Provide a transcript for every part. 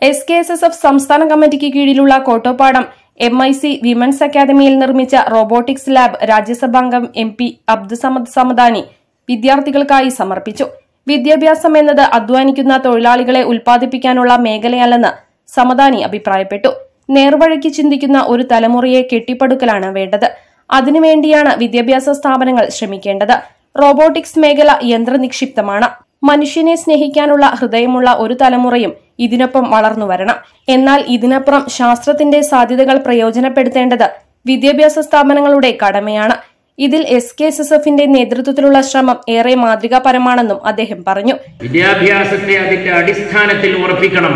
S K S S F സംസ്ഥാന കമ്മിറ്റിക്ക് കീഴിലുള്ള Kottopadam M I C women's അക്കാദമിയിൽ നിർമ്മിച്ച റോബോട്ടിക്സ് ലാബ് രാജ്യസഭാംഗം എം പി അബ്ദുസമദ് സമദാനി വിദ്യാർത്ഥികൾക്കായി സമർപ്പിച്ചു വിദ്യാഭ്യാസം എന്നത് അധ്വാനിക്കുന്ന തൊഴിലാളികളെ ഉൽപ്പാദിപ്പിക്കാനുള്ള മേഖലയല്ലെന്ന് സമദാനി അഭിപ്രായപ്പെട്ടു നേർവഴിക്ക് ചിന്തിക്കുന്ന ഒരു തലമുറയെ കെട്ടിപ്പടുക്കലാണ് വേണ്ടത് അതിനുവേണ്ടിയാണ് വിദ്യാഭ്യാസ സ്ഥാപനങ്ങൾ ശ്രമിക്കേണ്ടത് റോബോട്ടിക്സ് മേഖല യന്ത്രനിക്ഷിപ്തമാണ് മനുഷ്യനെ സ്നേഹിക്കാനുള്ള ഹൃദയമുള്ള ഒരു തലമുറയും ഇതിനൊപ്പം വളർന്നു വരണം എന്നാൽ ഇതിനപ്പുറം ശാസ്ത്രത്തിന്റെ സാധ്യതകൾ പ്രയോജനപ്പെടുത്തേണ്ടത് വിദ്യാഭ്യാസ സ്ഥാപനങ്ങളുടെ കടമയാണ് ഇതിൽ എസ് കെ എസ് എസ് എഫിന്റെ നേതൃത്വത്തിലുള്ള ശ്രമം ഏറെ മാതൃകാപരമാണെന്നും അദ്ദേഹം പറഞ്ഞു വിദ്യാഭ്യാസത്തെ അതിന്റെ അടിസ്ഥാനത്തിൽ ഉറപ്പിക്കണം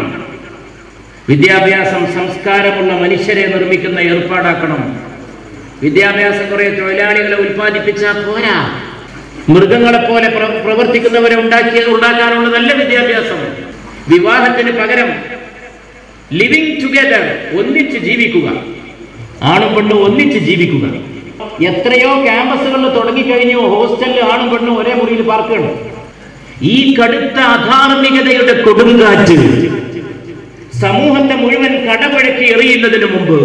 വിദ്യാഭ്യാസം സംസ്കാരമുള്ള മനുഷ്യരെ നിർമ്മിക്കുന്ന ഏർപ്പാടാക്കണം വിദ്യാഭ്യാസം കുറെ തൊഴിലാളികളെ ഉൽപ്പാദിപ്പിച്ചാൽ പോരാ മൃഗങ്ങളെ പോലെ പ്ര- പ്രവർത്തിക്കുന്നവരെ ഉണ്ടാക്കിയ ഉണ്ടാക്കാനുള്ളതല്ല വിദ്യാഭ്യാസം വിവാഹത്തിന് പകരം ലിവിങ് ടുഗദർ ഒന്നിച്ച് ജീവിക്കുക ആണും പെണ്ണും ഒന്നിച്ച് ജീവിക്കുക എത്രയോ ക്യാമ്പസുകളിൽ തുടങ്ങിക്കഴിഞ്ഞു ഹോസ്റ്റലിൽ ആണും പെണ്ണും ഒരേ മുറിയിൽ പാർക്കുകയാണ് ഈ കടുത്ത അധാർമികതയുടെ കൊടുങ്കാറ്റ് സമൂഹത്തെ മുഴുവൻ കടപഴക്കി എറിയുന്നതിന് മുമ്പ്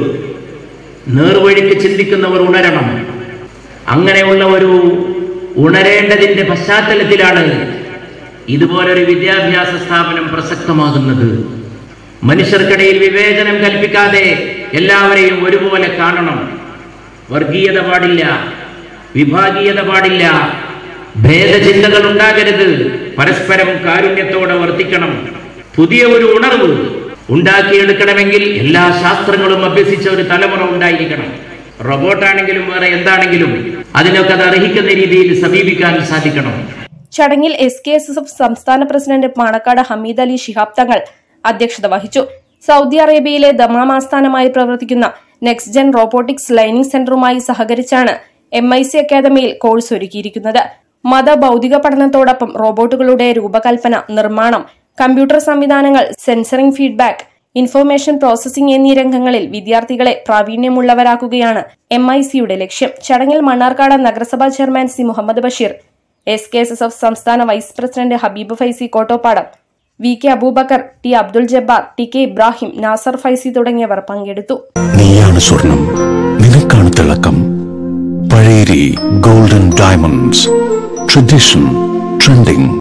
നേർവഴിക്ക് ചിന്തിക്കുന്നവർ ഉണരണം അങ്ങനെയുള്ള ഒരു ഉണരേണ്ടതിന്റെ പശ്ചാത്തലത്തിലാണ് ഇതുപോലൊരു വിദ്യാഭ്യാസ സ്ഥാപനം പ്രസക്തമാകുന്നത് മനുഷ്യർക്കിടയിൽ വിവേചനം കൽപ്പിക്കാതെ എല്ലാവരെയും ഒരുപോലെ കാണണം വർഗീയത പാടില്ല വിഭാഗീയത പാടില്ല ഭേദചിന്തകൾ ഉണ്ടാകരുത് പരസ്പരം കാരുണ്യത്തോടെ വർത്തിക്കണം പുതിയ ഒരു ഉണർവ് ഉണ്ടാക്കിയെടുക്കണമെങ്കിൽ എല്ലാ ശാസ്ത്രങ്ങളും അഭ്യസിച്ച ഒരു തലമുറ ഉണ്ടായിരിക്കണം റോബോട്ടാണെങ്കിലും വേറെ എന്താണെങ്കിലും അതിനൊക്കെ അത് അർഹിക്കുന്ന രീതിയിൽ സമീപിക്കാൻ സാധിക്കണം ചടങ്ങിൽ S K S S F സംസ്ഥാന പ്രസിഡന്റ് പാണക്കാട് ഹമീദ് അലി ശിഹാബ് തങ്ങൾ അധ്യക്ഷത വഹിച്ചു സൗദി അറേബ്യയിലെ ദമാം ആസ്ഥാനമായി പ്രവർത്തിക്കുന്ന നെക്സ്റ്റ് ജെൻ റോബോട്ടിക്സ് ലൈനിംഗ് സെന്ററുമായി സഹകരിച്ചാണ് എം ഐ സി അക്കാദമിയിൽ കോഴ്സ് ഒരുക്കിയിരിക്കുന്നത് മത ഭൗതിക പഠനത്തോടൊപ്പം റോബോട്ടുകളുടെ രൂപകൽപ്പന നിർമ്മാണം കമ്പ്യൂട്ടർ സംവിധാനങ്ങൾ സെൻസറിംഗ് ഫീഡ്ബാക്ക് ഇൻഫർമേഷൻ പ്രോസസിംഗ് എന്നീ രംഗങ്ങളിൽ വിദ്യാർത്ഥികളെ പ്രാവീണ്യമുള്ളവരാക്കുകയാണ് എം ഐ സിയുടെ ലക്ഷ്യം ചടങ്ങിൽ മണ്ണാർക്കാട് നഗരസഭാ chairman C Muhammad Basheer S K S S F സംസ്ഥാന vice president Habeeb Faizy Kottopadam V K Aboobacker T Abdul Jabbar T K Ibrahim Nasar Faizy തുടങ്ങിയവർ പങ്കെടുത്തു നീയാണ് സ്വർണം നിനക്കാണ് തിളക്കം Pazheri golden diamonds tradition trending